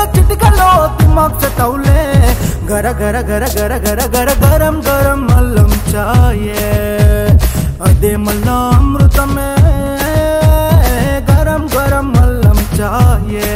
చిటికలో దిమాగ్ సెటౌలే గర గర గర గర గర గర గరం గరం మల్లం చాయే అదే మల్లా అమృతమే గరం గరం మల్లం చాయే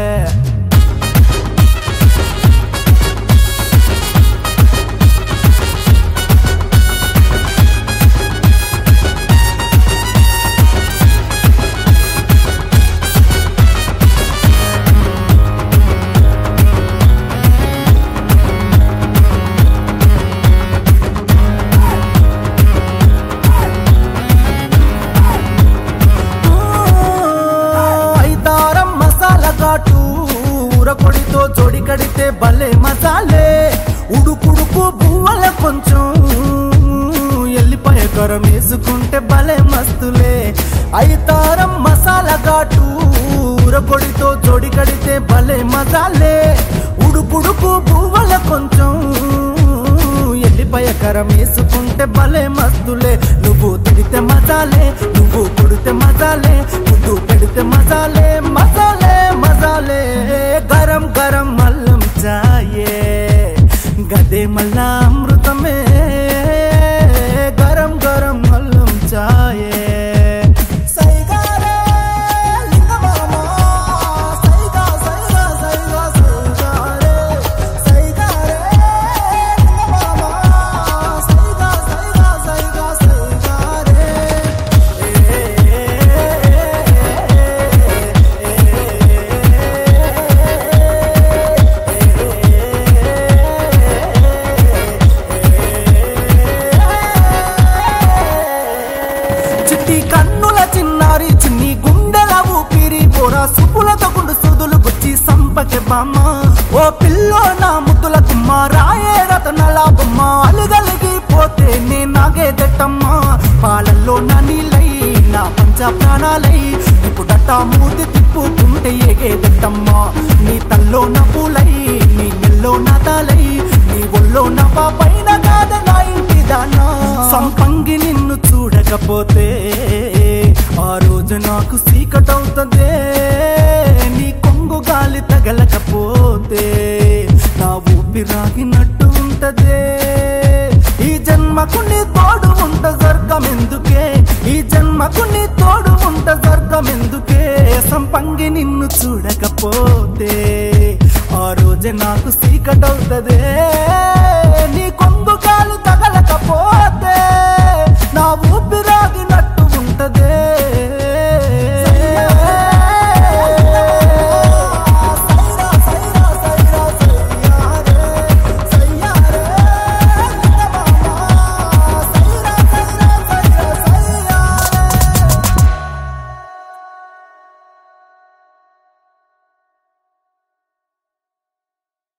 ఐదారం మసాలా ఘాటు ఊరకొడితో జోడి కడితే భలే మసాలే ఉడుకుడుకు బువ్వల కొంచెం ఎల్లిపాయ కరం వేసుకుంటే భలే మస్తులే ఐదారం మసాలా ఘాటు ఊరకొడితో జోడి కడితే భలే మసాలే ఉడుకుడుకు బువ్వల కొంచెం ఎల్లిపాయ కరం వేసుకుంటే భలే మస్తులే నువ్వు తిడితే మజాలే నువ్వు కొడితే మజాలే ముద్దు పెడితే మజాలే మజాలే మజాలే గరం గరం మల్లం చాయే గదే మల్లా అమృతమే గరం గరం మల్లం చాయే సైగారే లింగమామ సైగా సైగా సైగా సైగారే సైగారే లింగమామ సైగా సైగా సైగా సైగారే చిట్టి కన్నుల చిన్నారి చిన్ని గుండెల ఊపిరి పోరా సుపులతో గుండు సుదులు గుచ్చి సంపకే బామ్మ ఓ పిల్లో నా ముద్దుల కుమ్మ రాయే రతనల బొమ్మ అలుగలిగి పోతే నే నాగే దట్టమ్మ పాలల్లో నా నీళ్ళై నా పంచ ప్రాణాలై ఇప్పుడట మూతి తిప్పుకుంటే ఏగే దట్టమ్మ నీ తల్లో నా పూలై నీ నెల్లో నా తాలై నీ ఒళ్ళో నా పాపైన కాద నా ఇంటి దానా సంపంగి నిన్ను చూడకపోతే ఆ రోజు నాకు సీకటవుతుంది నీ కొంగు గాలి తగలకపోతే నా ఊపిరాగినట్టు ఉంటదే ఈ జన్మకు నీ తోడు ఉంట స్వర్గం ఎందుకే ఈ జన్మకు నీ తోడు ఉంట స్వర్గం ఎందుకే సంపంగి నిన్ను చూడకపోతే ఆ రోజు నాకు సీకటవుతదే